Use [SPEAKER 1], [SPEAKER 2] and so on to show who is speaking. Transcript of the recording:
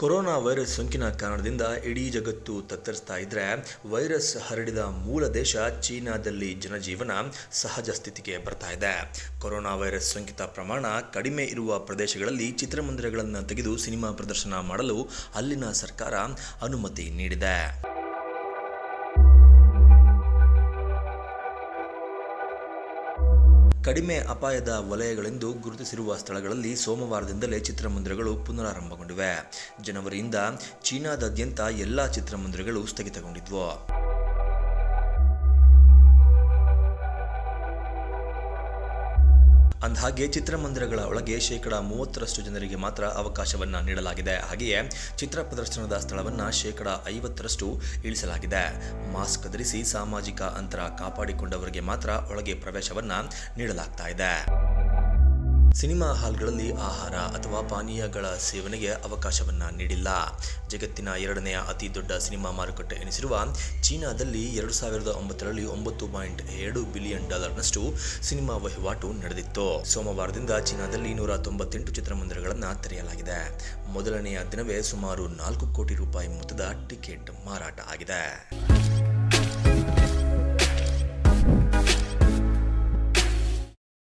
[SPEAKER 1] corona virus ಸೋಂಕಿನ ಕಾರಣದಿಂದ ಇಡೀ ಜಗತ್ತು ತತ್ತರಿಸ್ತಾ ಇದ್ರೆ ವೈರಸ್ ಹರಡಿದ ಮೂಲ ದೇಶ ಚೀನಾದಲ್ಲಿ ಜನಜೀವನ ಸಹಜ ಸ್ಥಿತಿಗೆ ಬರ್ತಾ ಇದೆ ಕೊರೋನಾ ವೈರಸ್ ಸೋಂಕಿತ ಪ್ರಮಾಣ ಕಡಿಮೆ ಇರುವ ಪ್ರದೇಶಗಳಲ್ಲಿ ಚಿತ್ರಮಂದಿರಗಳನ್ನು ತೆಗೆದು ಸಿನಿಮಾ ಪ್ರದರ್ಶನ ಮಾಡಲು ಅಲ್ಲಿನ ಸರ್ಕಾರ ಅನುಮತಿ ನೀಡಿದೆ ಕಡಿಮೆ ಅಪಾಯದ ವಲಯಗಳೆಂದು ಗುರುತಿಸಿರುವ ಸ್ಥಳಗಳಲ್ಲಿ ಸೋಮವಾರದಿಂದಲೇ ಚಿತ್ರಮಂದಿರಗಳು ಪುನರಾರಂಭಗೊಂಡಿವೆ ಜನವರಿಯಿಂದ ಚೀನಾದಾದ್ಯಂತ ಎಲ್ಲ ಚಿತ್ರಮಂದಿರಗಳು ಸ್ಥಗಿತಗೊಂಡಿದ್ವು ಅಂದಹಾಗೆ ಚಿತ್ರಮಂದಿರಗಳ ಒಳಗೆ ಶೇಕಡ ಮೂವತ್ತರಷ್ಟು ಜನರಿಗೆ ಮಾತ್ರ ಅವಕಾಶವನ್ನ ನೀಡಲಾಗಿದೆ ಹಾಗೆಯೇ ಚಿತ್ರ ಪ್ರದರ್ಶನದ ಸ್ಥಳವನ್ನ ಶೇಕಡ ಐವತ್ತರಷ್ಟು ಇಳಿಸಲಾಗಿದೆ ಮಾಸ್ಕ್ ಧರಿಸಿ ಸಾಮಾಜಿಕ ಅಂತರ ಕಾಪಾಡಿಕೊಂಡವರಿಗೆ ಮಾತ್ರ ಒಳಗೆ ಪ್ರವೇಶವನ್ನ ನೀಡಲಾಗ್ತಾ ಇದೆ ಸಿನಿಮಾ ಹಾಲ್ಗಳಲ್ಲಿ ಆಹಾರ ಅಥವಾ ಪಾನೀಯಗಳ ಸೇವನೆಗೆ ಅವಕಾಶವನ್ನ ನೀಡಿಲ್ಲ ಜಗತ್ತಿನ ಎರಡನೆಯ ಅತಿ ದೊಡ್ಡ ಸಿನಿಮಾ ಮಾರುಕಟ್ಟೆ ಎನಿಸಿರುವ ಚೀನಾದಲ್ಲಿ ಎರಡು ಸಾವಿರದ ಒಂಬತ್ತರಲ್ಲಿ ಒಂಬತ್ತು ಪಾಯಿಂಟ್ ಎರಡು ಬಿಲಿಯನ್ ಡಾಲರ್ನಷ್ಟು ಸಿನಿಮಾ ವಹಿವಾಟು ನಡೆದಿತ್ತು ಸೋಮವಾರದಿಂದ ಚೀನಾದಲ್ಲಿ ನೂರ ತೊಂಬತ್ತೆಂಟು ಚಿತ್ರಮಂದಿರಗಳನ್ನು ತೆರೆಯಲಾಗಿದೆ ಮೊದಲನೆಯ ದಿನವೇ ಸುಮಾರು ನಾಲ್ಕು ಕೋಟಿ ರೂಪಾಯಿ ಮೊತ್ತದ ಟಿಕೆಟ್ ಮಾರಾಟ ಆಗಿದೆ